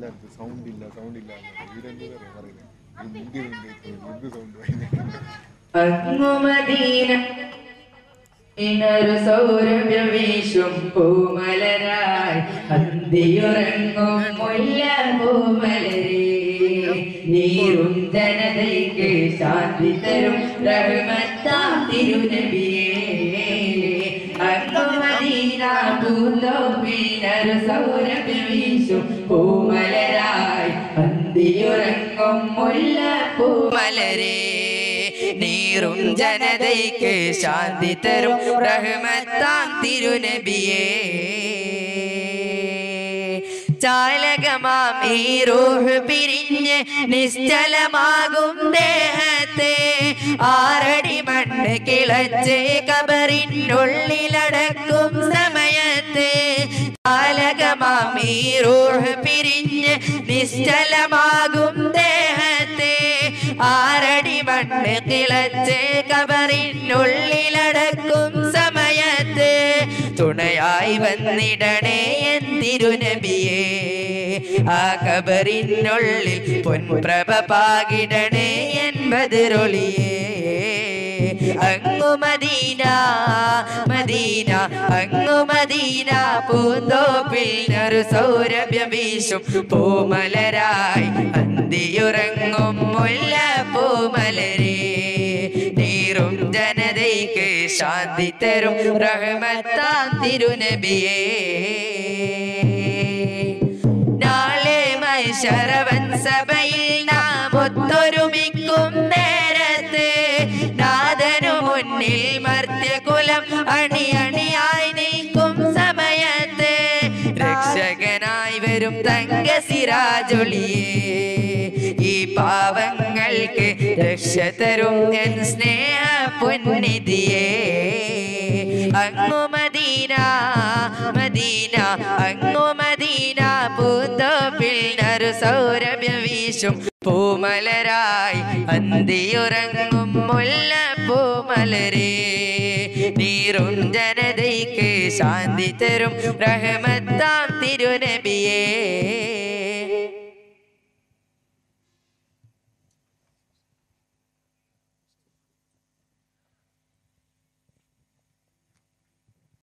എല്ലാവർക്കും സൗണ്ട് ഇല്ല സൗണ്ട് ഇല്ല ഇവരെന്ത് പറയാ പറയുന്നത് എന്തുണ്ട് എന്ത് സൗണ്ട് പറയുന്നത് അങ്ങുമദീന ഇനൊരു സൗരഭ്യം വീശും പൂമലരായി അന്തിയുറങ്ങും മുല്ല പൂമലരേ നീറും ജനതയ്ക്ക് ശാന്തി തരും റഹ്മത്താം തിരുനബിയേ അങ്ങുമദീന പൂന്തോപ്പിനൊരു സൗരഭ്യം വീശും പൂമലരായി അന്തിയുറങ്ങും മുല്ല പൂമലരേ നീറും ജനതയ്ക്ക് ശാന്തി തരും റഹ്മത്താം തിരുനബിയേ ചാലകമാം ഈ റൂഹ് പിരിഞ്ഞ് നിശ്ചലമാകും ദേഹത്തെ ആറടി മണ്ണ് കിളച്ച് കബറിനുള്ളിലടക്കും സമയത്ത് ചാലകമാം ഈ റൂഹ് പിരിഞ്ഞ് നിശ്ചലമാകും ദേഹത്തെ ആറടി മണ്ണ് കിളച്ച് കബറിനുള്ളിലടക്കും സമയത്ത് തുണയായി വന്നിടണേ എൻ തിരുനബിയേ ആ കബറിനുള്ളിൽ പൊൻപ്രഭ പാകിടണേ എൻ ബദറൊളിയേ അങ്ങു മദീന മദീന അങ്ങു മദീന പൂന്തോപ്പിൽ ഒരു സൗരഭ്യം വീശും പൂമലരായി അന്തിയുറങ്ങും മുല്ല പൂമലരേ നീറും ജനതയ്ക്ക് ശാന്തി തരും റഹ്മത്താം തിരുനബിയേ നാളെ മൈശരവൻ സഭയിൽ നാം ഒത്തൊരുമിക്കും നേരത്ത് നാഥനു മുന്നിൽ മർത്യകുലം അണി അണിയായി നിൽക്കും സമയത്ത് രക്ഷകനായി വരും തങ്ക സിരാജൊളിയേ ഈ പാവങ്ങൾക്ക് രക്ഷ തരും എൻ സ്നേഹ പുന്നിധിയേ അങ്ങു മദീന മദീന അങ്ങു മദീന പൂന്തോപ്പിൽ നറു സൗരഭ്യം വീശും പൂമലരായി അന്തിയുറങ്ങും മുല്ല പൂമലരേ നീറും ജനതയ്ക്ക് ശാന്തി തരും റഹ്മത്താം തിരുനബിയേ